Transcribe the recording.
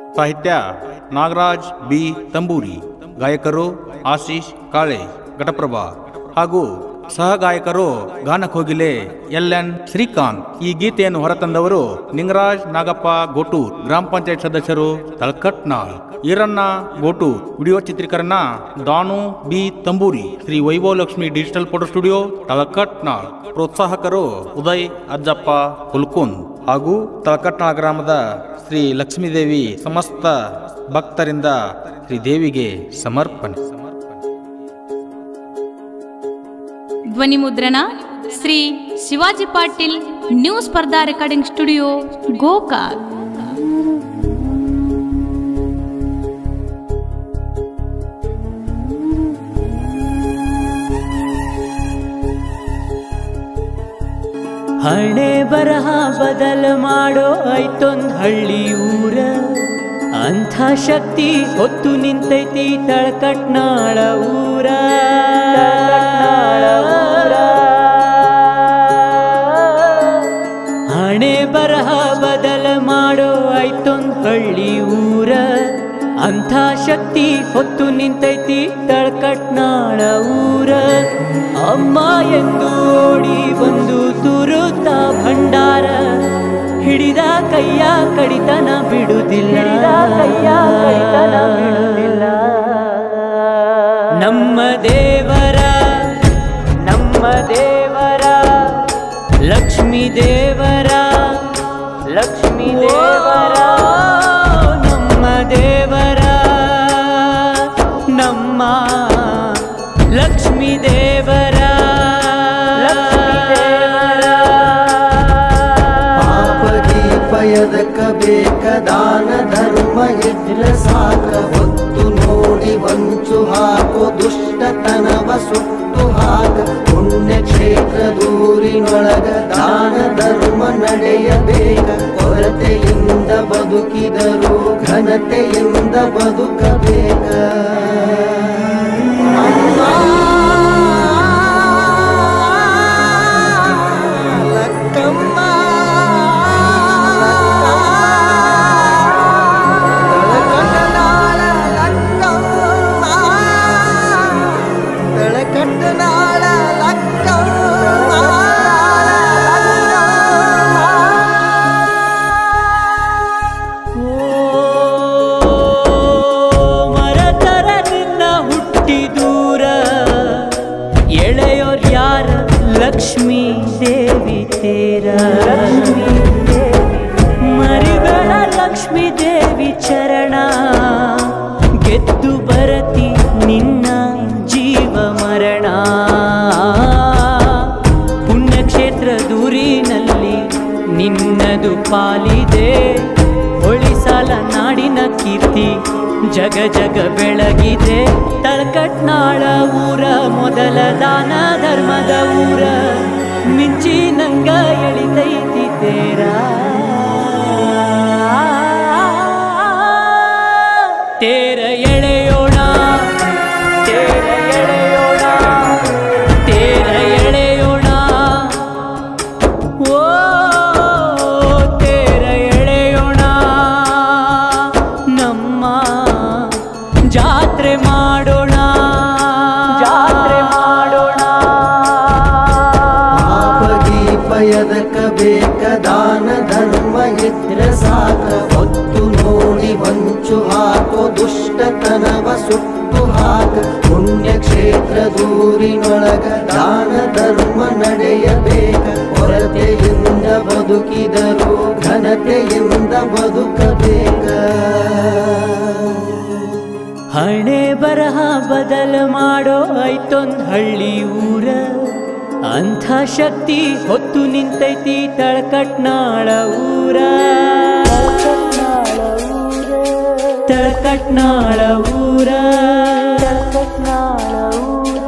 ಸಾಹಿತ್ಯ ನಾಗರಾಜ್ ಬಿ ತಂಬೂರಿ ಗಾಯಕರು ಆಶೀಶ್ ಕಾಳೆ ಘಟಪ್ರಭಾ ಹಾಗೂ ಸಹ ಗಾಯಕರು ಗಾನಕೋಗಿಲೆ ಎಲ್ ಎನ್ ಶ್ರೀಕಾಂತ್ ಈ ಗೀತೆಯನ್ನು ಹೊರತಂದವರು ನಿಂಗರಾಜ್ ನಾಗಪ್ಪ ಗೋಟೂರ್ ಗ್ರಾಮ ಪಂಚಾಯತ್ ಸದಸ್ಯರು ತಳಕಟ್ನಾಳ್ ಈರಣ್ಣ ಗೋಟೂರ್ ವಿಡಿಯೋ ಚಿತ್ರೀಕರಣ Danu B Tamburi Shri Vaibhav Lakshmi digital photo studio Talakatnal ಪ್ರೋತ್ಸಾಹಕರು ಉದಯ್ ಅಜ್ಜಪ್ಪ ಹುಲ್ಕುಂದ್ ಹಾಗೂ ತಳಕಟ್ನಾಳ್ ಗ್ರಾಮದ ಶ್ರೀ ಲಕ್ಷ್ಮೀದೇವಿ ಸಮಸ್ತ ಭಕ್ತರಿಂದ ಶ್ರೀ ದೇವಿಗೆ ಸಮರ್ಪಣೆ ಧ್ವನಿ ಮುದ್ರಣ Shri Shivaji Patil new Spardha recording studio Gokak ಹಣೆ ಬರಹ ಬದಲ ಮಾಡೋ ಐತೊಂದ್ ಹಳ್ಳಿ ಊರ ಅಂಥ ಶಕ್ತಿ ಹೊತ್ತು ನಿಂತೈತಿ ತಳಕಟ್ನಾಳ ಊರ ಹಣೆ ಬರಹ ಬದಲ ಮಾಡೋ ಐತೊಂದ್ ಹಳ್ಳಿ ಊರ ಅಂಥ ಶಕ್ತಿ ಹೊತ್ತು ನಿಂತೈತಿ ತಳಕಟ್ನಾಳ ಊರ ಅಮ್ಮ ಎಂದು ಓಡಿ ಬಂದು ತುರುತ್ತ ಭಂಡಾರ ಹಿಡಿದ ಕೈಯ ಕಡಿತನ ಬಿಡುವುದಿಲ್ಲ ಕೈಯ ಕಡಿತನ ಬಿಡುವುದಿಲ್ಲ ನಮ್ಮ ದೇವರ ನಮ್ಮ ದೇವರ ಲಕ್ಷ್ಮೀ ದೇವರ ಲಕ್ಷ್ಮೀ ದೇವರ ನಮ್ಮ ದೇವರ ನಮ್ಮ ಲಕ್ಷ್ಮೀ ದೇವರ ಲಕ್ಷ್ಮೀ ದೇವರ ಪಾಪದೀಪಯದಕ ಬೇಕ ದಾನ ಧರ್ಮ ಇದ್ರ ಸಾಕ ಹೊತ್ತು ನೋಡಿ ವಂಚು ಹಾಕೋ ದುಷ್ಟತನವ ಸುಟ್ಟು ಹಾಕ ಪುಣ್ಯಕ್ಷೇತ್ರ ದೂರಿನೊಳಗ ದಾನ ಧರ್ಮ ನಡೆಯಬೇಕ ಕೊರತೆಯಿಂದ ಬದುಕಿದರು ಘನತೆಯಿಂದ ಬದುಕಬೇಕ ಲಕ್ಕಮ್ಮ ತಳಕಟ್ಟನಾಳ ಲಕ್ಕಮ್ಮ ತಳಕಟ್ಟನಾಳ ಮರತರ ನಿನ್ನ ಹುಟ್ಟಿ ದೂರ ಎಳೆಯೋರ್ ಯಾರ ಲಕ್ಷ್ಮೀ ದೇವಿ ತೇರ ಮರಿಬೇಡ ಲಕ್ಷ್ಮೀ ದೇವಿ ಚರಣ ಗೆದ್ದು ಬರತಿ ನಿನ್ನ ಜೀವ ಮರಣ ಪುಣ್ಯಕ್ಷೇತ್ರ ದೂರಿನಲ್ಲಿ ನಿನ್ನದು ಪಾಲಿದೆ ಹೊಳಿಸಾಲ ನಾಡಿನ ಕೀರ್ತಿ ಜಗ ಜಗ ಬೆಳಗಿದೆ ತಳಕಟ್ನಾಳ ಊರ ಮೊದಲ ದಾನ ಧರ್ಮದ ಊರ ಮಿಂಚಿ ನಂಗ ಎಳಿತೈತಿ ತೇರ ತೇರ ಎಳೆಯೋಣ ತೇರ ಎಳೆಯೋಣ ತೇರ ಎಳೆಯೋಣ ಓ ತೇರ ಎಳೆಯೋಣ ನಮ್ಮ ಜಾತ್ರೆ ಮಾಡೋಣ ಜಾತ್ರೆ ಮಾಡೋಣ ಪಾಪದೀಪಯದಕ ಬೇಕ ದಾನ ಧರ್ಮ ಇದ್ರ ಸಾಕ ಹೊತ್ತು ನೋಡಿ ವಂಚು ಹಾಕೋ ದುಷ್ಟತನವ ಸುಟ್ಟು ಹಾಕ ಪುಣ್ಯಕ್ಷೇತ್ರ ದೂರಿನೊಳಗ ದಾನ ಧರ್ಮ ನಡೆಯಬೇಕ ಕೊರತೆಯಿಂದ ಬದುಕಿದರು ಘನತೆಯಿಂದ ಬದುಕಬೇಕ ಹಣೆ ಬರಹ ಬದಲ ಮಾಡೋ ಐತೊಂದ್ ಹಳ್ಳಿ ಊರ ಅಂಥ ಶಕ್ತಿ ಹೊತ್ತು ನಿಂತೈತಿ ತಳಕಟ್ನಾಳ ಊರ ತಳಕಟ್ನಾಳ ಊರ ತಳಕಟ್ನಾಳ ಊರ